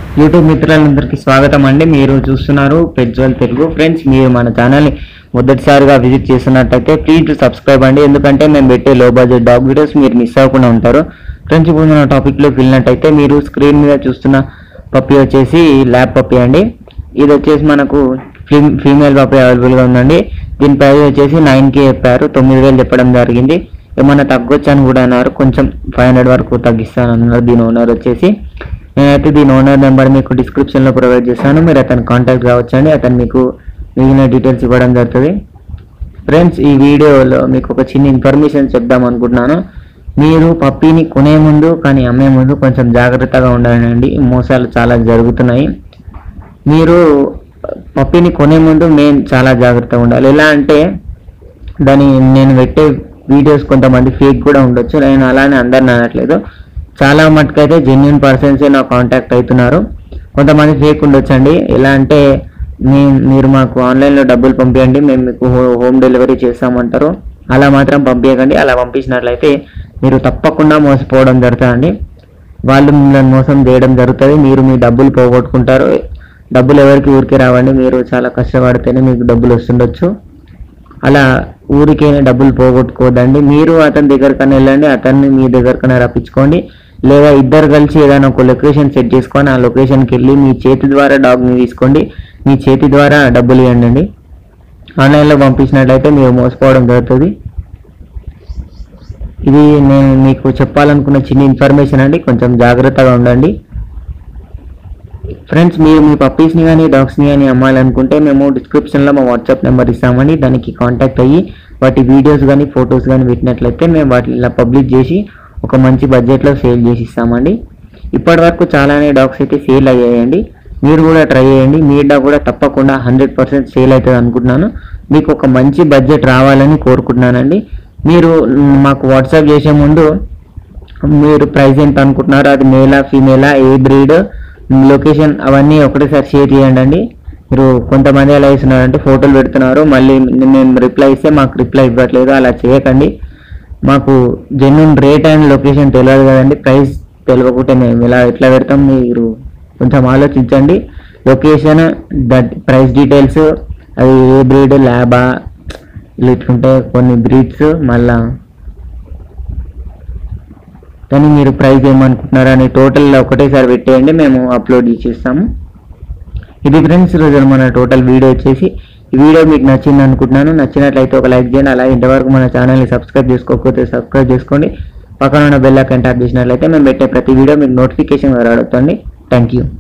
YouTube మిత్రులందరికీ స్వాగతం అండి మీరు చూస్తున్నారు పెజ్వల్ తెలుగు ఫ్రెండ్స్ మీరు మన ఛానల్ని మొదటిసారిగా విజిట్ చేస్తున్నట్టయితే ప్లీజ్ సబ్స్క్రైబ్ అండి ఎందుకంటే మేము పెట్టే లో బడ్జెట్ డాగ్ వీడియోస్ మీరు మిస్ అవ్వకుండా ఉంటారు ఫ్రెండ్స్ ఇప్పుడు మన టాపిక్లోకి వెళ్ళినట్టయితే మీరు స్క్రీన్ మీద చూస్తున్న పప్పి వచ్చేసి ల్యాబ్ పప్పి అండి ఇది వచ్చేసి మనకు ఫీ- ఫీమేల్ పప్పి అవైలబుల్గా ఉందండి దీని ప్రైస్ వచ్చేసి నైన్ కే చెప్పారు తొమ్మిది వేలు చెప్పడం జరిగింది ఏమన్నా తగ్గొచ్చు అని కూడా అన్నారు కొంచెం ఫైవ్ హండ్రెడ్ వరకు తగ్గిస్తాను అన్నారు దీని ఓనర్ వచ్చేసి నేనైతే దీని ఓనర్ నెంబర్ మీకు డిస్క్రిప్షన్లో ప్రొవైడ్ చేస్తాను మీరు అతను కాంటాక్ట్ కావచ్చండి అతను మీకు మిగిలిన డీటెయిల్స్ ఇవ్వడం జరుగుతుంది ఫ్రెండ్స్ ఈ వీడియోలో మీకు ఒక చిన్న ఇన్ఫర్మేషన్ చెప్దాం అనుకుంటున్నాను మీరు పప్పీని కొనే ముందు కానీ అమ్మే ముందు కొంచెం జాగ్రత్తగా ఉండాలండి మోసాలు చాలా జరుగుతున్నాయి మీరు పప్పీని కొనే ముందు మేము చాలా జాగ్రత్తగా ఉండాలి ఎలా అంటే దాని నేను పెట్టే వీడియోస్ కొంతమంది ఫేక్ కూడా ఉండొచ్చు నేను అలానే అందరిని అనట్లేదు చాలా మటుకైతే జెన్యున్ పర్సన్సే నా కాంటాక్ట్ అవుతున్నారు కొంతమంది ఫేక్ ఉండొచ్చు అండి ఎలా అంటే మీ మీరు మాకు ఆన్లైన్లో డబ్బులు పంపించండి మేము మీకు హో- హోమ్ డెలివరీ చేస్తామంటారు అలా మాత్రం పంపించకండి అలా పంపించినట్లయితే మీరు తప్పకుండా మోసపోవడం జరుగుతుందండి వాళ్ళు మిమ్మల్ని మోసం చేయడం జరుగుతుంది మీరు మీ డబ్బులు పోగొట్టుకుంటారు డబ్బులు ఎవరికి ఊరికి రావండి మీరు చాలా కష్టపడితేనే మీకు డబ్బులు వస్తుండొచ్చు అలా ఊరికే డబ్బులు పోగొట్టుకోవద్దండి మీరు అతని దగ్గరకన్నా వెళ్ళండి అతన్ని మీ దగ్గరకన్నా రప్పించుకోండి లేదా ఇద్దరు కలిసి ఏదైనా ఒక లొకేషన్ సెట్ చేసుకొని ఆ లొకేషన్కి వెళ్ళి మీ చేతి ద్వారా డాగ్ని తీసుకోండి మీ చేతి ద్వారా డబ్బులు ఇవ్వండి ఆన్లైన్లో పంపించినట్లయితే మీరు మోసపోవడం జరుగుతుంది ఇది నేను మీకు చెప్పాలనుకున్న చిన్న ఇన్ఫర్మేషన్ అండి కొంచెం జాగ్రత్తగా ఉండండి ఫ్రెండ్స్ మీరు మీ పప్పీస్ని కానీ డాగ్స్ని కానీ అమ్మాలనుకుంటే మేము డిస్క్రిప్షన్లో మా వాట్సాప్ నెంబర్ ఇస్తామండి దానికి కాంటాక్ట్ అయ్యి వాటి వీడియోస్ కానీ ఫొటోస్ కానీ పెట్టినట్లయితే మేము వాటిని ఇలా పబ్లిష్ చేసి ఒక మంచి బడ్జెట్లో సేల్ చేసి ఇస్తామండి ఇప్పటి వరకు చాలానే డాగ్స్ అయితే సేల్ అయ్యాయండి మీరు కూడా ట్రై చేయండి మీ డాగ్ కూడా తప్పకుండా హండ్రెడ్ పర్సెంట్ సేల్ అవుతుంది అనుకుంటున్నాను మీకు ఒక మంచి బడ్జెట్ రావాలని కోరుకుంటున్నానండి మీరు మ్, మాకు వాట్సాప్ చేసే ముందు మీరు ప్రైస్ ఎంత అనుకుంటున్నారో అది మేలా ఫీమేలా ఏ బ్రీడ్ లొకేషన్ అవన్నీ ఒకటేసారి షేర్ చేయండి అండి మీరు కొంతమంది ఎలా ఇస్తున్నారంటే ఫోటోలు పెడుతున్నారు మళ్ళీ నేను రిప్లై ఇస్తే మాకు రిప్లై ఇవ్వట్లేదు అలా చేయకండి మాకు జెన్యున్ రేట్ అండ్ లొకేషన్ తెలియదు కదండి ప్రైస్ తెలియకుంటే మేము ఇలా ఎట్లా పెడతాం మీరు కొంచెం ఆలోచించండి లొకేషన్ దట్ ప్రైస్ డీటెయిల్స్ అది ఏ బ్రీడ్ ల్యాబా ఇలా ఇట్లుంటే కొన్ని బ్రీడ్స్ మళ్ళా కానీ మీరు ప్రైస్ ఏమనుకుంటున్నారా అని టోటల్ ఒకటేసారి పెట్టేయండి మేము అప్లోడ్ చేసేస్తాము ఇది ఫ్రెండ్స్ రోజు మన టోటల్ వీడియో వచ్చేసి ఈ వీడియో మీకు నచ్చింది అనుకుంటున్నాను నచ్చినట్లయితే ఒక లైక్ చేయండి అలాగే ఇంతవరకు మన ఛానల్ని సబ్స్క్రైబ్ చేసుకోకపోతే సబ్స్క్రైబ్ చేసుకోండి పక్కన ఉన్న బెల్ ఐకాన్ ట్యాప్ చేసినట్లయితే మేము పెట్టే ప్రతి వీడియో మీకు నోటిఫికేషన్ రావడుతుంది థ్యాంక్ యూ